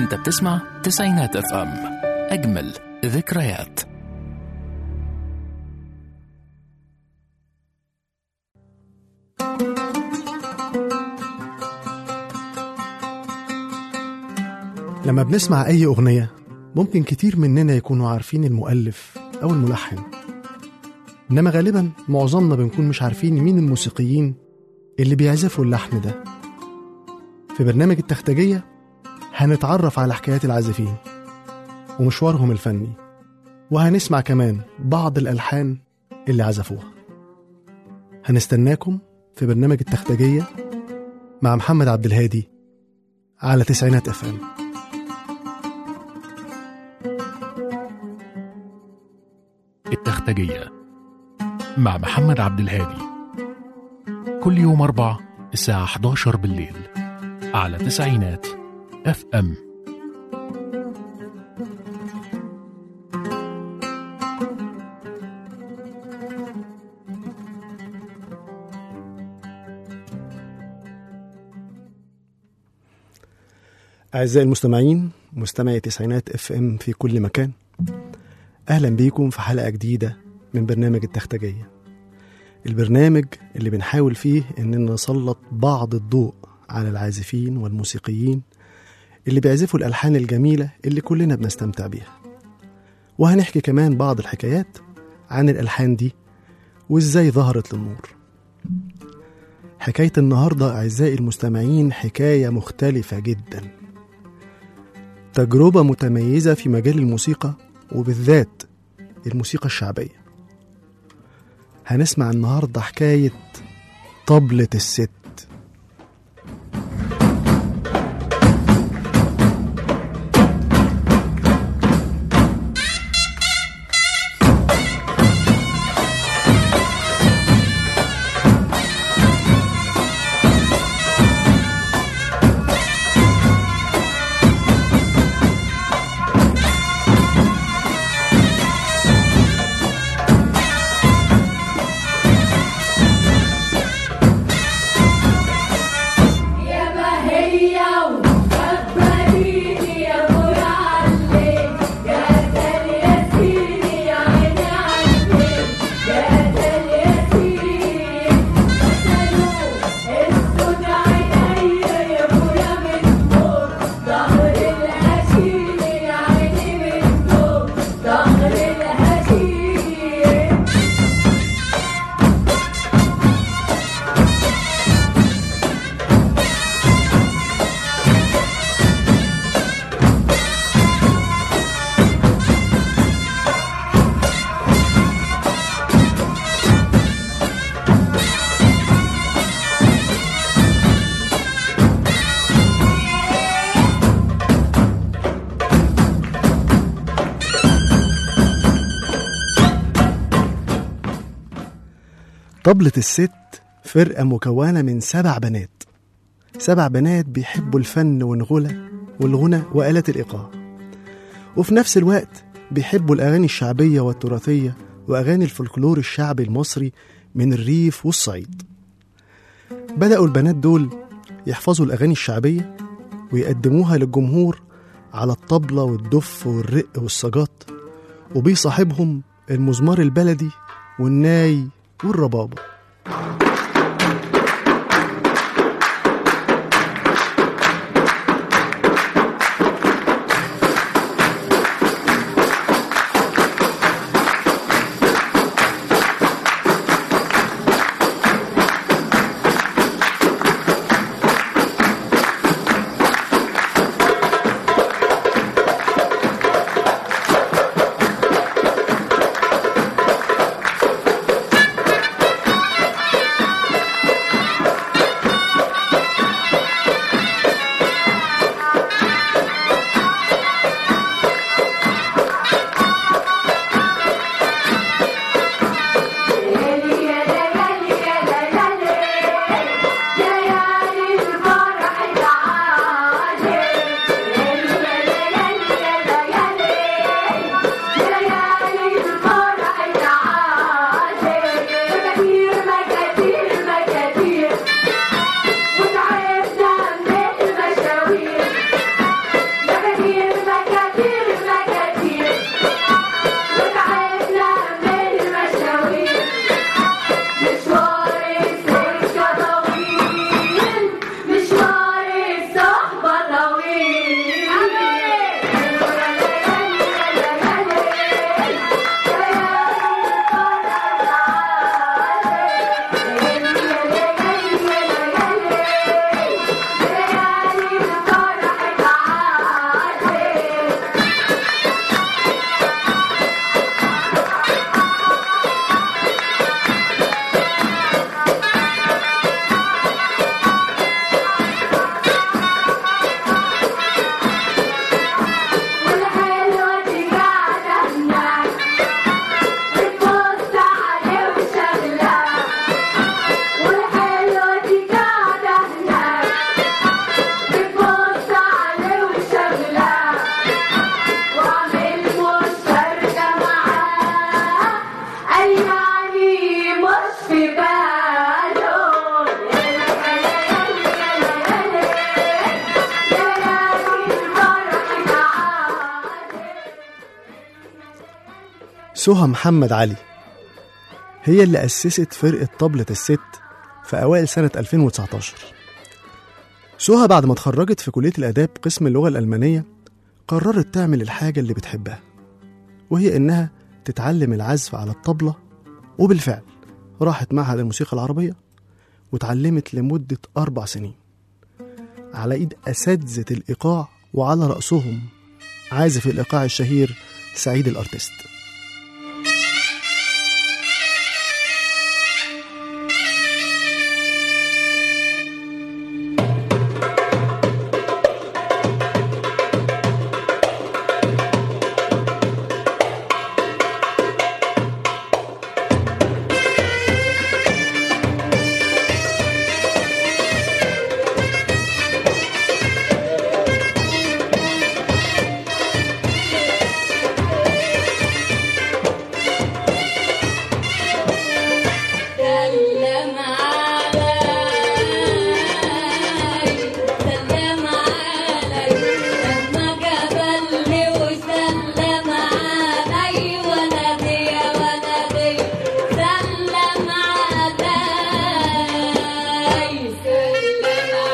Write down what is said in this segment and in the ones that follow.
انت بتسمع تسعينات اف ام اجمل ذكريات لما بنسمع أي أغنية ممكن كتير مننا يكونوا عارفين المؤلف أو الملحن إنما غالبا معظمنا بنكون مش عارفين مين الموسيقيين اللي بيعزفوا اللحن ده في برنامج التختجية هنتعرف على حكايات العازفين ومشوارهم الفني وهنسمع كمان بعض الألحان اللي عزفوها هنستناكم في برنامج التختجية مع محمد عبد الهادي على تسعينات اف ام التختجية مع محمد عبد الهادي كل يوم أربع الساعة 11 بالليل على تسعينات اف ام أعزائي المستمعين مستمعي تسعينات اف ام في كل مكان أهلا بيكم في حلقة جديدة من برنامج التختجية البرنامج اللي بنحاول فيه إننا نسلط بعض الضوء على العازفين والموسيقيين اللي بيعزفوا الألحان الجميلة اللي كلنا بنستمتع بيها وهنحكي كمان بعض الحكايات عن الألحان دي وإزاي ظهرت للنور حكاية النهاردة أعزائي المستمعين حكاية مختلفة جدا تجربة متميزة في مجال الموسيقى وبالذات الموسيقى الشعبية هنسمع النهاردة حكاية طبلة الست يا ما هي وخبريني يا ابو علي يا دل يا سيدي يا عيني عليك يا دل يا سيدي مثلوا السود عيني يا ابويا من فوق ظهر الهشيم يا عيني من فوق ظهر الهشيم طبلة الست فرقة مكونة من سبع بنات سبع بنات بيحبوا الفن والغنى والغنى وآلات الإيقاع وفي نفس الوقت بيحبوا الأغاني الشعبية والتراثية وأغاني الفولكلور الشعبي المصري من الريف والصعيد بدأوا البنات دول يحفظوا الأغاني الشعبية ويقدموها للجمهور على الطبلة والدف والرق والسجاط وبيصاحبهم المزمار البلدي والناي والربابة يا سهى محمد علي هي اللي أسست فرقة طبلة الست في أوائل سنة 2019 سهى بعد ما اتخرجت في كلية الآداب قسم اللغة الألمانية قررت تعمل الحاجة اللي بتحبها وهي إنها تتعلم العزف على الطبلة وبالفعل راحت معهد الموسيقى العربية وتعلمت لمدة أربع سنين على إيد أساتذة الإيقاع وعلى رأسهم عازف الإيقاع الشهير سعيد الأرتست سلم علي سلم علي لما قابلني وسلم علي ولدي يا ولدي سلم علي سلم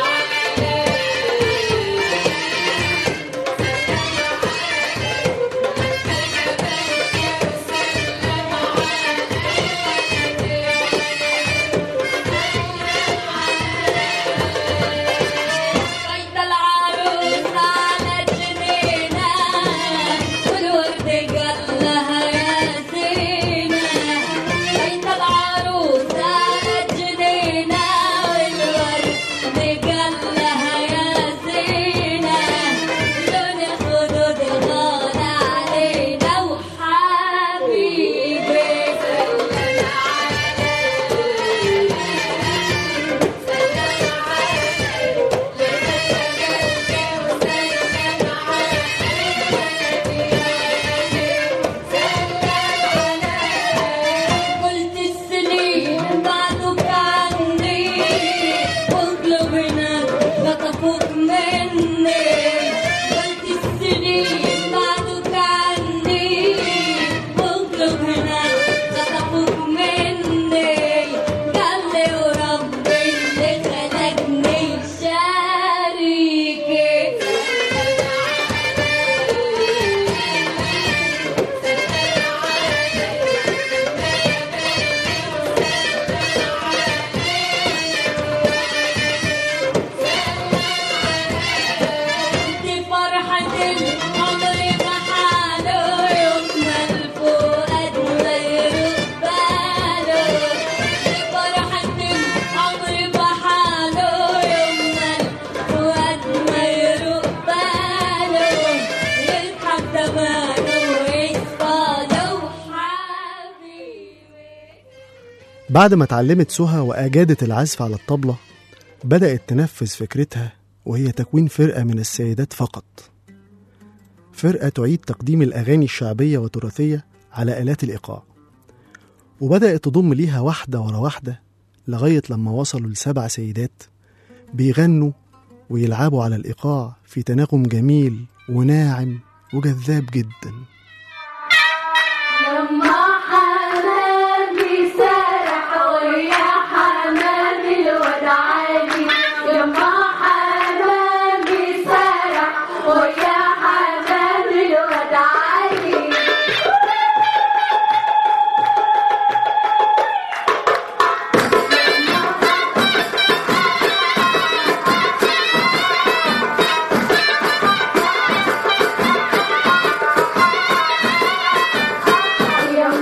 بيت العروس على جنينة والورد قال لها يا زينة بيت العروس على جنينة والورد قال لها يا زينة لون الخدود غالى علينا وحبيبي سلم قلت السنين بعدك عني وقلوبنا خطفوك مني قلت السنين بعدك عني وقلوبنا خطفوك مني قال لي وربي اللي خلقني شريكي دي فرحة العمر بحاله يكمل فؤاد ما يرد باله دي فرحة العمر بحاله يكمل فؤاد ما يرد باله يضحك زمانه ويصفى له حبيبي بعد ما اتعلمت سهى وأجادت العزف على الطبلة بدأت تنفذ فكرتها وهي تكوين فرقة من السيدات فقط فرقة تعيد تقديم الأغاني الشعبية والتراثية على آلات الإيقاع وبدأت تضم ليها واحدة ورا واحدة لغاية لما وصلوا لسبع سيدات بيغنوا ويلعبوا على الإيقاع في تناغم جميل وناعم وجذاب جدا لما حمامي سرح ويا حمامي الودعاني لما حمامي سرح ويا حمامي الودعاني يا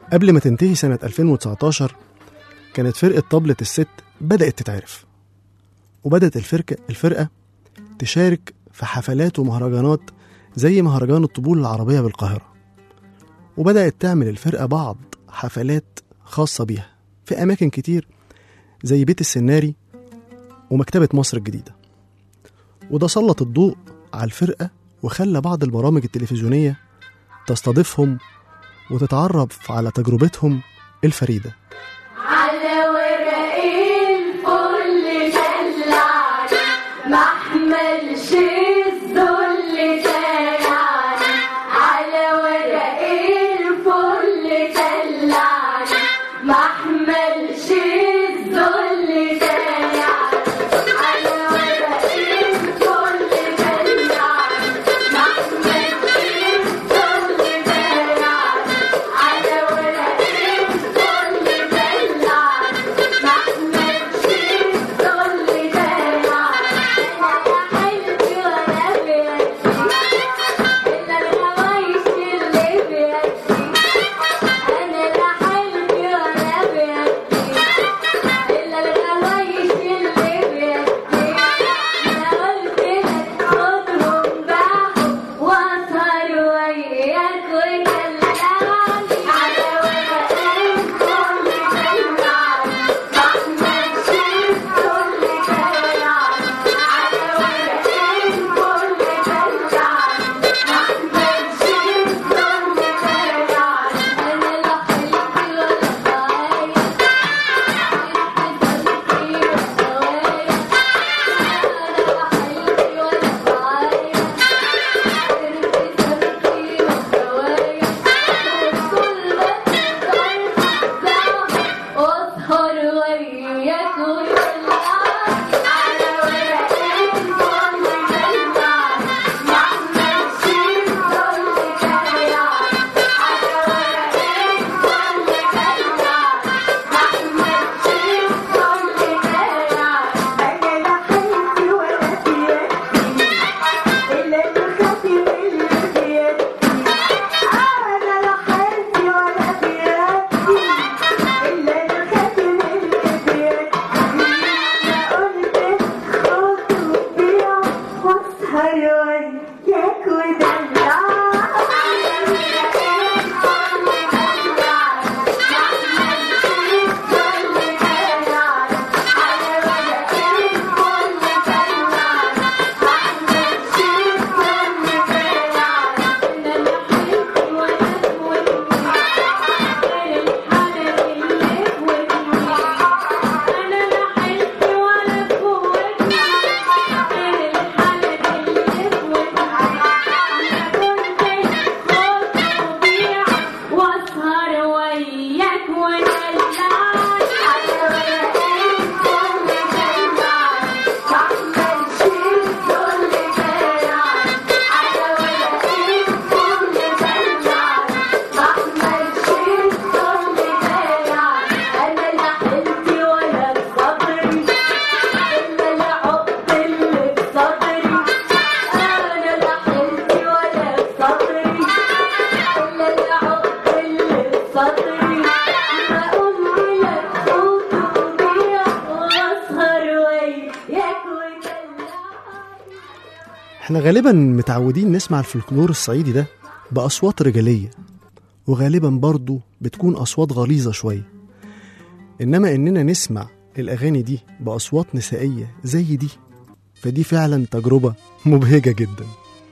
قبل ما تنتهي سنة 2019 كانت فرقة طبلة الست بدأت تتعرف وبدأت الفرقة الفرقة تشارك في حفلات ومهرجانات زي مهرجان الطبول العربية بالقاهرة وبدأت تعمل الفرقة بعض حفلات خاصة بيها في أماكن كتير زي بيت السناري ومكتبة مصر الجديدة وده سلط الضوء على الفرقة وخلى بعض البرامج التلفزيونية تستضيفهم وتتعرف على تجربتهم الفريدة على ورقين فل دلعني ما احملش الذل دلعني على ورقين فل دلعني ما احملش الذل دلعني على ورقين فل دلعني ما احملش الذل دلعني على ورقين فل دلعني ما احملش الذل دلعني انا حلمي وانا بيدي الا الهوايش اللي بيدي انا لا حلمي وانا بيدي الا الهوايش اللي بيدي انا قلت لك خدهم باعوا واسهر وياك ودلعني على ورقين كل دلعني ما احملش الذل دلعني على ورقين كل دلعني ما احملش الذل دلعني انا لا حلمي ولا خايف ياك واسهر وياك ودلعني على ورقين كل دلعني معملش الذل دلعني على ورقين كل دلعني معملش الذل دلعني انا لا حلتي ولا بصبري الا العقد اللي بصدري انا لا حلتي ولا بصبري إلا العقد اللي بصدري بقوم لك خوف وضيع واسهر وياك ودلعني احنا غالبا متعودين نسمع الفلكلور الصعيدي ده بأصوات رجالية وغالبا برضو بتكون أصوات غليظة شوية إنما إننا نسمع الأغاني دي بأصوات نسائية زي دي فدي فعلا تجربة مبهجة جدا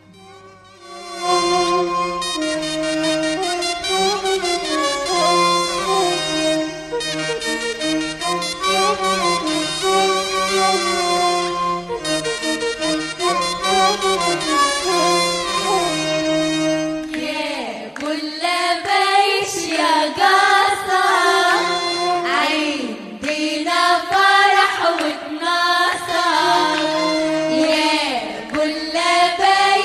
يا كل بايش يا قاصة عندنا فرح وتناصر يا كل بايش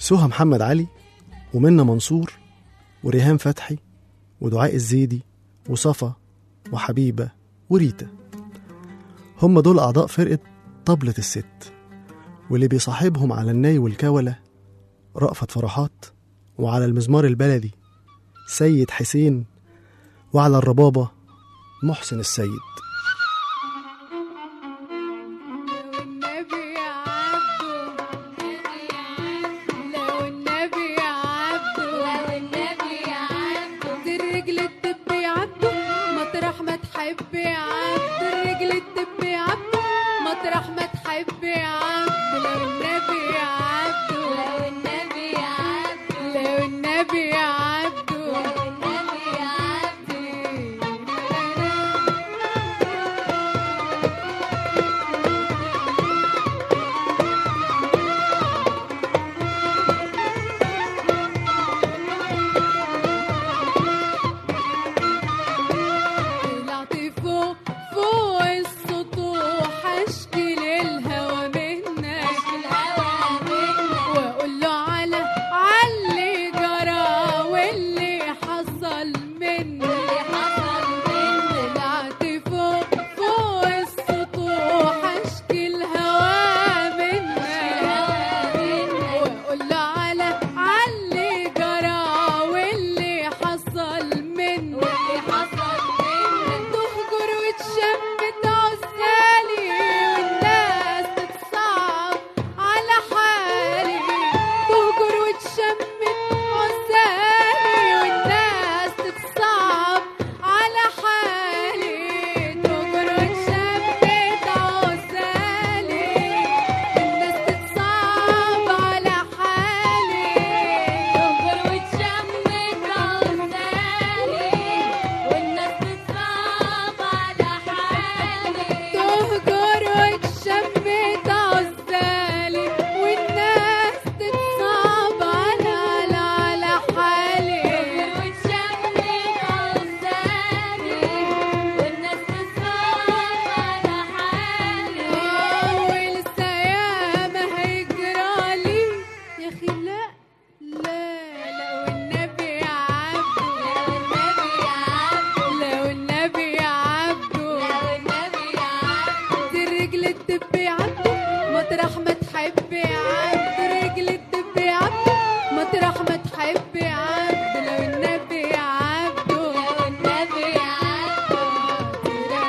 سهى محمد علي ومنى منصور وريهام فتحي ودعاء الزيدي وصفا وحبيبة وريتا هم دول أعضاء فرقة طبلة الست واللي بيصاحبهم على الناي والكولة رأفت فرحات وعلى المزمار البلدي سيد حسين وعلى الربابة محسن السيد والنبي يا عبده لو النبي يا عبده لو النبي يا عبده الرجل الدب يا عبده مطرح ما تحب يا عبده الرجل الدب يا عبده مطرح ما تحب يا عبده لو النبي يا عبده لو النبي يا عبده لو النبي يا عبده لو النبي يا عبده طلعت فوق فوق السطوح اشكي للهوى منك واقول له على علي جرى واللي حصل مني طلعت فوق فوق السطوح اشكي الهوى منك واقول له على علي جرى واللي حصل مني تهجر وتشمت عزالي والناس تتصعب على حالي تهجر وتشمت عزالي والناس تتصعب على حالي تهجر وتشمت عزالي والناس تتصعب على حالي تهجر وتشمت عزالي والناس تتصعب على حالي تهجر وتشمت عزالي والناس تتصعب على على على حالي وتشمت عزالي والناس تتصعب على حالي ولسه ياما هيجرالي يا اخي لا لا لا والنبي يا عبده لو النبي يا عبده لو النبي يا عبده دي الرجل الدب يا عبده مطرح ما تحب يا عبده رجل الدب يا عبده مطرح ما تحب يا عبده لو النبي يا عبده لو النبي يا عبده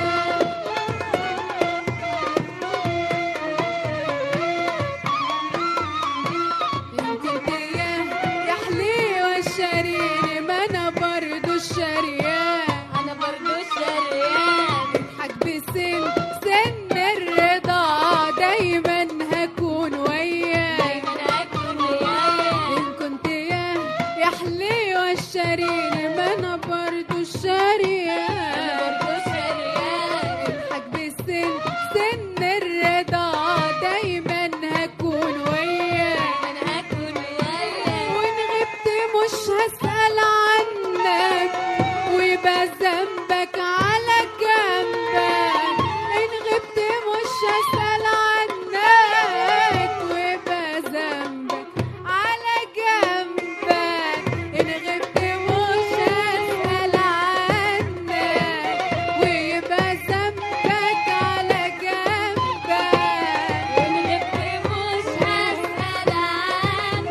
انت الديان يا حليوة الشريري ما انا برضو الشريان انا برضو الشريان اضحك بسن سن الرضا دايما هكون وياك دايما هكون وياك ان كنت يا يا حليوة الشريري ما انا برضو الشريان انا برضو الشريان اضحك بسن سن الرضا دايما هكون وياك انا هكون وياك وان غبت مش هسأل عنك ويبقى ذنبك على جنبك ان غبت مش هسأل عنك ويبقى ذنبك على جنبك ان غبت مش هسأل عنك ويبقى ذنبك على جنبك ان غبت مش هسأل عنك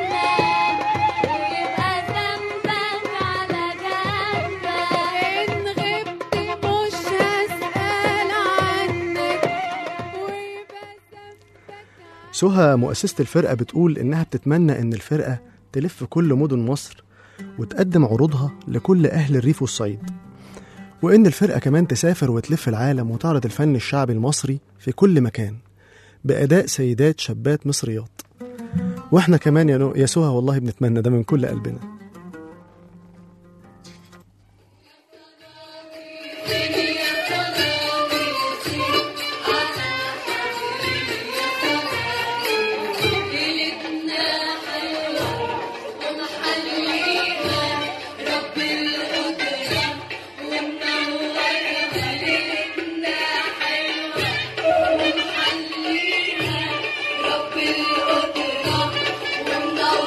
ويبقى ذنبك على جنبك إن غبت مش هسأل عنك ويبقى ذنبك سهى مؤسسة الفرقة بتقول إنها بتتمنى إن الفرقة تلف كل مدن مصر وتقدم عروضها لكل أهل الريف والصعيد وإن الفرقة كمان تسافر وتلف العالم وتعرض الفن الشعبي المصري في كل مكان بأداء سيدات شابات مصريات وإحنا كمان يا نو- يا سهى والله بنتمنى ده من كل قلبنا رب القدرة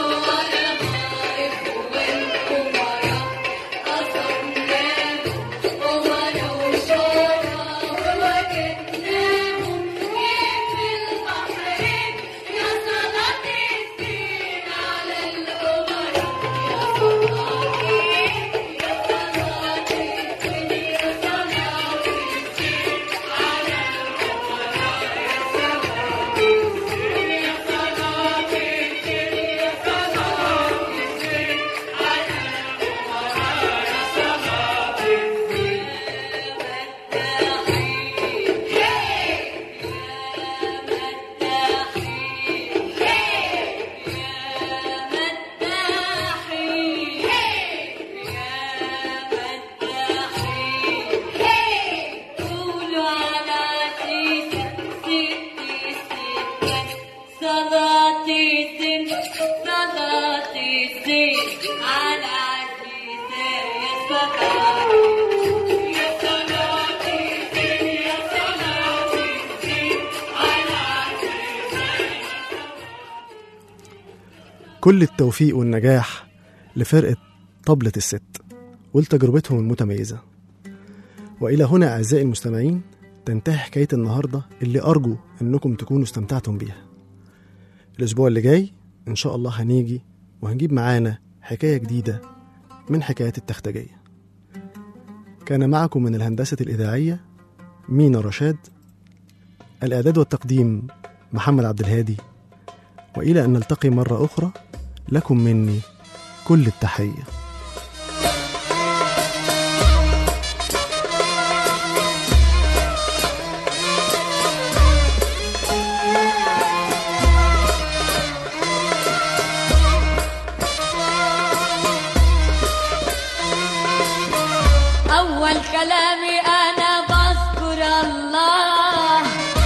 كل التوفيق والنجاح لفرقة طبلة الست ولتجربتهم المتميزة وإلى هنا أعزائي المستمعين تنتهي حكاية النهاردة اللي أرجو أنكم تكونوا استمتعتم بيها الأسبوع اللي جاي إن شاء الله هنيجي وهنجيب معانا حكاية جديدة من حكايات التختجية كان معكم من الهندسة الإذاعية مينا رشاد الإعداد والتقديم محمد عبد الهادي وإلى أن نلتقي مرة أخرى لكم مني كل التحية أول كلامي أنا بذكر الله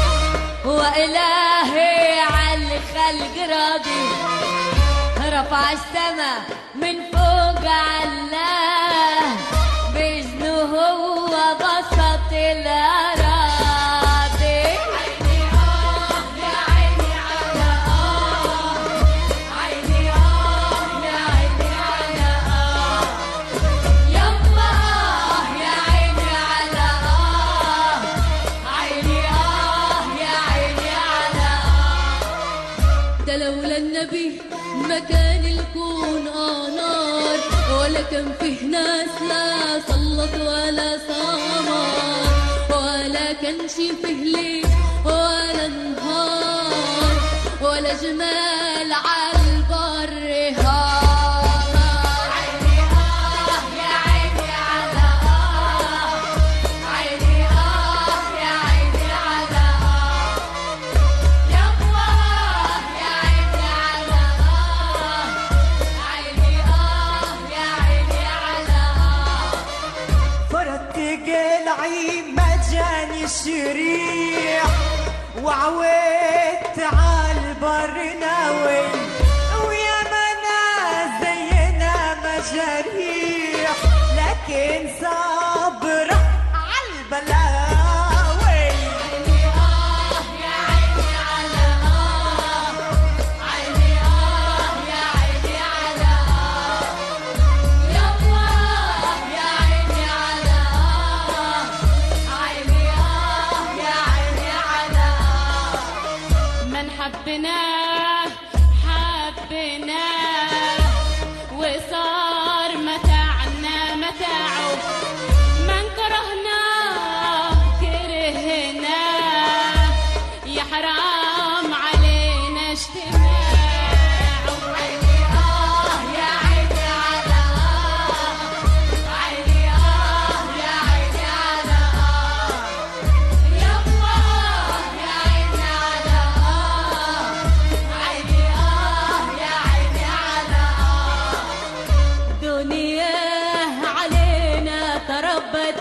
وإلهي على الخلق راضي رفع السما من فوق علاه بإذنه هو بسط الأراضي عيني آه يا عيني على آه عيني آه يا عيني على آه يما آه يا عيني على آه عيني آه يا عيني على آه ده لولا النبي ما كان الكون آه نار ولا كان فيه ناس لا صلت ولا صامت ولا كانش فيه ليل ولا نهار ولا جمال عالبر هار عيني آه يا عيني على آه عيني آه يا عيني على آه يما آه يا عيني على آه عيني آه يا عيني على آه فرت قلعي ما جاني شريح وعويت عالبر ناوي ويا منا زينا مجاريح لكن صابرة عالبلاوي عيني آه يا عيني على آه عيني آه يا عيني على آه يما آه يا عيني على آه عيني آه يا عيني على آه من حبناه حبناه وصار متاعنا متاعه من كرهناه كرهناه يا حرام علينا اجتماعه عيني آه يا عيني على آه عيني آه يا عيني على آه يما آه يا عيني على آه عيني آه يا عيني على آه دنياه علينا تربت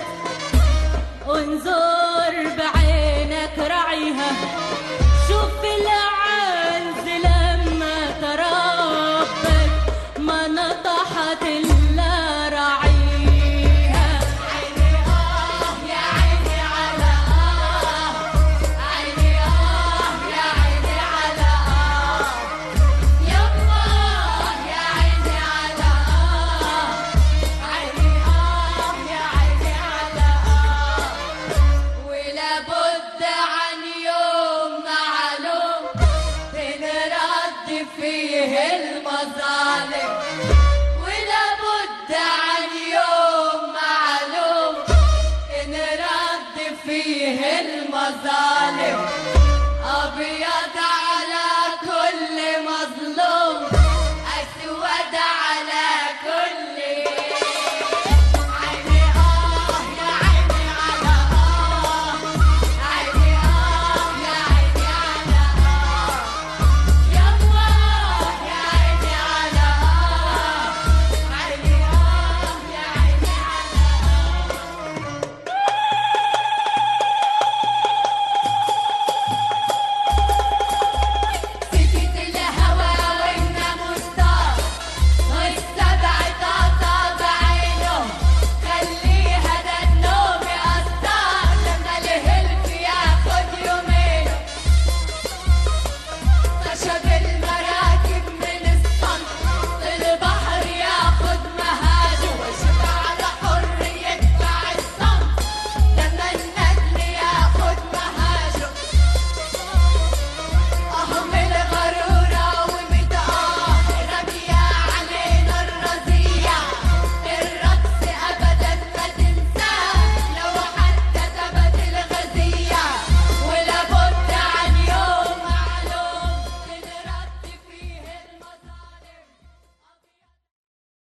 انظر بعينك رعيها شوف العنز لما تربت ما نطحت الا رعيها عيني آه يا عيني على آه عيني آه يا عيني على آه يما آه يا عيني على آه عيني آه يا عيني على آه ولا بد عن يوم معلوم بنرد فيه المظالم ولا بد عن يوم معلوم نرد فيه المظالم أبيض